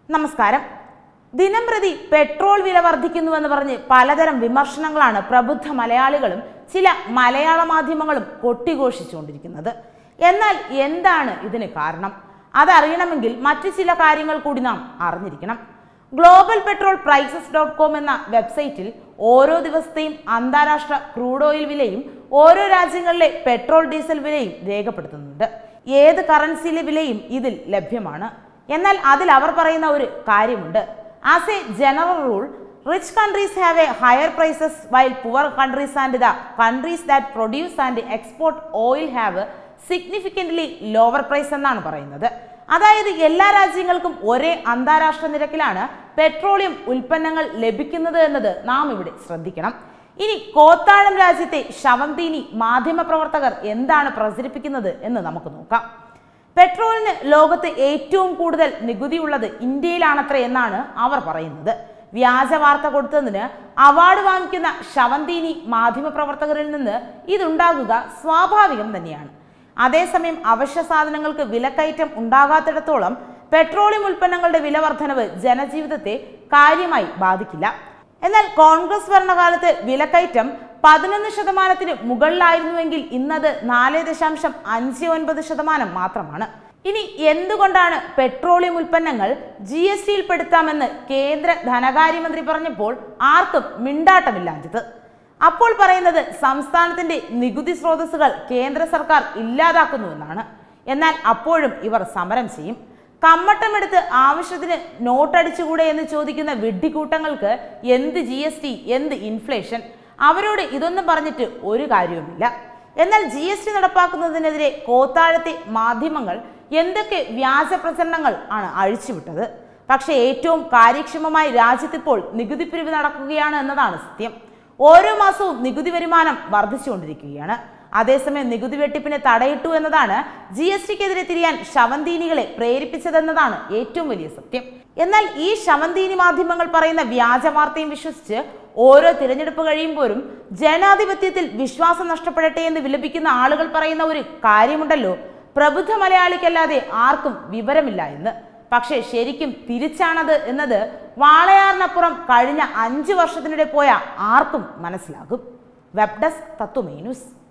നമസ്കാരം ദിനം പ്രതി പെട്രോൾ വില വർദ്ധിക്കുന്നുവെന്ന് പറഞ്ഞ് പലതരം വിമർശനങ്ങളാണ് പ്രബുദ്ധ മലയാളികളും ചില മലയാള മാധ്യമങ്ങളും കൊട്ടിഘോഷിച്ചുകൊണ്ടിരിക്കുന്നത് എന്നാൽ എന്താണ് ഇതിന് കാരണം അതറിയണമെങ്കിൽ മറ്റു ചില കാര്യങ്ങൾ കൂടി നാം അറിഞ്ഞിരിക്കണം global petrol prices dot com എന്ന വെബ്സൈറ്റിൽ ഓരോ ദിവസത്തെയും അന്താരാഷ്ട്ര ക്രൂഡ് ഓയിൽ വിലയും ഓരോ രാജ്യങ്ങളിലെ പെട്രോൾ ഡീസൽ വിലയും രേഖപ്പെടുത്തുന്നുണ്ട് ഏത് കറൻസിയിലെ വിലയും ഇതിൽ ലഭ്യമാണ് എന്നാൽ അതിൽ അവർ പറയുന്ന ഒരു കാര്യമുണ്ട് as a general rule rich countries have a higher prices while poor countries and the countries that produce and export oil have significantly lower price എന്നാണ് പറയുന്നത് അതായത് എല്ലാ രാജ്യങ്ങൾക്കും ഒരേ അന്താരാഷ്ട്ര നിരക്കിലാണ് പെട്രോളിയം ഉൽപ്പന്നങ്ങൾ ലഭിക്കുന്നത് എന്നത് നാം ഇവിടെ ശ്രദ്ധിക്കണം ഇനി കോത്താഴം രാജ്യത്തെ ശവന്തീനി മാധ്യമപ്രവർത്തകർ എന്താണ് പ്രചരിപ്പിക്കുന്നത് എന്ന് നമുക്ക് നോക്കാം പെട്രോളിന് ലോകത്ത് ഏറ്റവും കൂടുതൽ നികുതിയുള്ളത് ഇന്ത്യയിലാണത്രേ എന്നാണ് അവർ പറയുന്നത് വ്യാജ വാർത്ത കൊടുത്തതിന് അവാർഡ് വാങ്ങിക്കുന്ന ശവന്തീനി മാധ്യമപ്രവർത്തകരിൽ നിന്ന് ഇതുണ്ടാകുക സ്വാഭാവികം തന്നെയാണ് അതേസമയം അവശ്യ സാധനങ്ങൾക്ക് വിലക്കയറ്റം ഉണ്ടാകാത്തിടത്തോളം പെട്രോളിയം ഉൽപ്പന്നങ്ങളുടെ വില വർധനവ് ജനജീവിതത്തെ കാര്യമായി ബാധിക്കില്ല എന്നാൽ കോൺഗ്രസ് ഭരണകാലത്ത് വിലക്കയറ്റം പതിനൊന്ന് ശതമാനത്തിന് മുകളിലായിരുന്നുവെങ്കിൽ ഇന്നത് നാല് ദശാംശം അഞ്ച് ഒൻപത് ശതമാനം മാത്രമാണ് ഇനി എന്തുകൊണ്ടാണ് പെട്രോളിയം ഉൽപ്പന്നങ്ങൾ ജി എസ് ടിയിൽ പെടുത്താമെന്ന് കേന്ദ്ര ധനകാര്യമന്ത്രി പറഞ്ഞപ്പോൾ ആർക്കും മിണ്ടാട്ടമില്ലാഞ്ഞത് അപ്പോൾ പറയുന്നത് സംസ്ഥാനത്തിന്റെ നികുതി സ്രോതസ്സുകൾ കേന്ദ്ര സർക്കാർ ഇല്ലാതാക്കുന്നുവെന്നാണ് എന്നാൽ അപ്പോഴും ഇവർ സമരം ചെയ്യും കമ്മട്ടമെടുത്ത് ആവശ്യത്തിന് നോട്ടടിച്ചുകൂടെ എന്ന് ചോദിക്കുന്ന വിഡ്ഢിക്കൂട്ടങ്ങൾക്ക് എന്ത് ജി എസ് ടി എന്ത് ഇൻഫ്ലേഷൻ അവരോട് ഇതൊന്നും പറഞ്ഞിട്ട് ഒരു കാര്യവുമില്ല എന്നാൽ ജി എസ് ടി നടപ്പാക്കുന്നതിനെതിരെ കോത്താഴത്തെ മാധ്യമങ്ങൾ എന്തൊക്കെ വ്യാജ പ്രചരണങ്ങൾ ആണ് അഴിച്ചുവിട്ടത് പക്ഷേ ഏറ്റവും കാര്യക്ഷമമായി രാജ്യത്തിപ്പോൾ നികുതി പിരിവ് നടക്കുകയാണ് എന്നതാണ് സത്യം ഓരോ മാസവും നികുതി വരുമാനം വർദ്ധിച്ചുകൊണ്ടിരിക്കുകയാണ് അതേസമയം നികുതി വെട്ടിപ്പിന് തടയിട്ടു എന്നതാണ് ജി എസ് ടിക്കെതിരെ തിരിയാൻ ശവന്തീനികളെ പ്രേരിപ്പിച്ചതെന്നതാണ് ഏറ്റവും വലിയ സത്യം എന്നാൽ ഈ ശവന്തീനി മാധ്യമങ്ങൾ പറയുന്ന വ്യാജ വാർത്തയും വിശ്വസിച്ച് ഓരോ തിരഞ്ഞെടുപ്പ് കഴിയുമ്പോഴും ജനാധിപത്യത്തിൽ വിശ്വാസം നഷ്ടപ്പെടട്ടെ എന്ന് വിലപിക്കുന്ന ആളുകൾ പറയുന്ന ഒരു കാര്യമുണ്ടല്ലോ പ്രബുദ്ധ മലയാളിക്കല്ലാതെ ആർക്കും വിവരമില്ല എന്ന് പക്ഷേ ശരിക്കും തിരിച്ചാണത് എന്നത് വാളയാറിനപ്പുറം കഴിഞ്ഞ അഞ്ച് വർഷത്തിനിടെ പോയ ആർക്കും മനസ്സിലാകും വെബ് ഡെസ്ക് തത്വമേ ന്യൂസ്